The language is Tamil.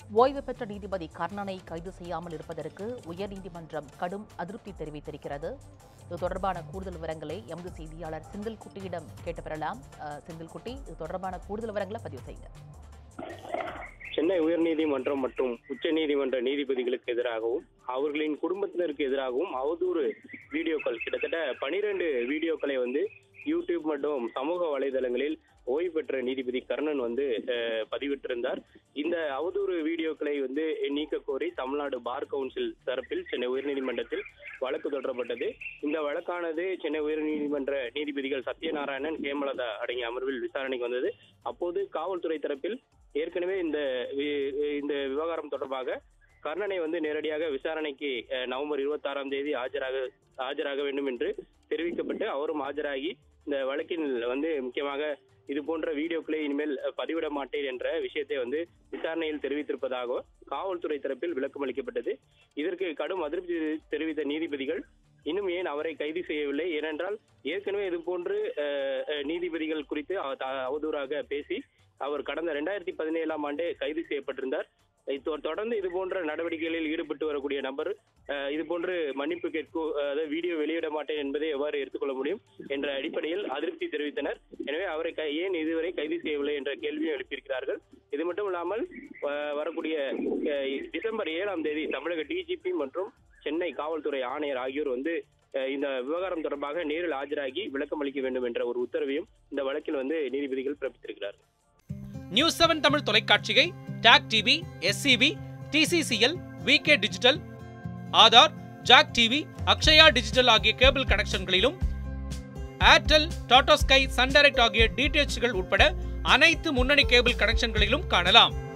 ஓய்வு பெற்ற நீதிபதி கர்ணனை கைது செய்யாமல் இருப்பதற்கு உயர்நீதிமன்றம் கடும் அதிருப்தி தெரிவித்திருக்கிறது இது தொடர்பான கூடுதல் விவரங்களை எமது செய்தியாளர் செந்தில்குட்டியிடம் கேட்டு பெறலாம் அஹ், செந்தில்குட்டி இது தொடர்பான கூடுதல் விவரங்களை பதிவு செய்யுங்க சென்னை உயர்நீதிமன்றம் மற்றும் உச்சநீதிமன்ற நீதிபதிகளுக்கு எதிராகவும் அவர்களின் குடும்பத்தினருக்கு எதிராகவும் அவதூறு வீடியோக்கள் கிட்டத்தட்ட பனிரெண்டு வீடியோக்களை வந்து யூடியூப் மற்றும் சமூக வலைதளங்களில் ஓய்வு பெற்ற நீதிபதி கர்ணன் வந்து அஹ், பதிவிட்டிருந்தார் இந்த அவதூறு வீடியோக்களை வந்து நீக்க கோரி தமிழ்நாடு பார் கவுன்சில் தரப்பில் சென்னை உயர்நீதிமன்றத்தில் வழக்கு தொடரப்பட்டது இந்த வழக்கானது சென்னை உயர்நீதிமன்ற நீதிபதிகள் சத்யநாராயணன் ஹேமலதா அடங்கிய அமர்வில் விசாரணைக்கு வந்தது அப்போது காவல்துறை தரப்பில் ஏற்கனவே இந்த வி- இந்த விவகாரம் தொடர்பாக கர்ணனை வந்து நேரடியாக விசாரணைக்கு அஹ், நவம்பர் இருபத்தாறாம் தேதி ஆஜராக ஆஜராக வேண்டும் என்று தெரிவிக்கப்பட்டு அவரும் ஆஜராகி இந்த வழக்கில் வந்து முக்கியமாக இது போன்ற வீடியோக்களை இனிமேல் அஹ், பதிவிட மாட்டேன் என்ற விஷயத்தை வந்து விசாரணையில் தெரிவித்திருப்பதாக காவல்துறை தரப்பில் விளக்கம் அளிக்கப்பட்டது இதற்கு கடும் அதிருப்தி தெரிவித்த நீதிபதிகள் இன்னும் ஏன் அவரை கைது செய்யவில்லை ஏனென்றால் ஏற்கனவே இது போன்று அஹ், அஹ், நீதிபதிகள் குறித்து அவ- த- அவதூறாக பேசி அவர் கடந்த ரெண்டாயிரத்தி பதினேழாம் ஆண்டே கைது செய்யப்பட்டிருந்தார் இத்தொ- தொடர்ந்து இது போன்ற நடவடிக்கைகளில் ஈடுபட்டு வரக்கூடிய நபர் அஹ், இது போன்று மன்னிப்பு கேட்கும் அதாவது வீடியோ வெளியிட மாட்டேன் என்பதை எவ்வாறு எடுத்துக்கொள்ள முடியும் என்ற அடிப்படையில் அதிருப்தி தெரிவித்தனர் எனவே அவரை கை- ஏன் இதுவரை கைது செய்யவில்லை என்ற கேள்வியும் எழுப்பியிருக்கிறார்கள் இது மட்டும் இல்லாமல் அஹ், வரக்கூடிய அஹ், டிசம்பர் ஏழாம் தேதி தமிழக டிஜிபி மற்றும் சென்னை காவல்துறை ஆணையர் ஆகியோர் வந்து அஹ், இந்த விவகாரம் தொடர்பாக நேரில் ஆஜராகி விளக்கம் அளிக்க வேண்டும் என்ற ஒரு உத்தரவையும் இந்த வழக்கில் வந்து நீதிபதிகள் பிறப்பித்திருக்கிறார்கள் நியூஸ் செவன் தமிழ் தொலைக்காட்சியை TAC TV SCV TCCL VK digital Aadhaar Jack TV Akshaya digital ஆகிய கேபிள் கனெக்ஷன்களிலும் Airtel Tata Sky Sun Direct ஆகிய டிடிஎச்கள் உட்பட அனைத்து முன்னணி கேபிள் கனெக்ஷன்களிலும் காணலாம்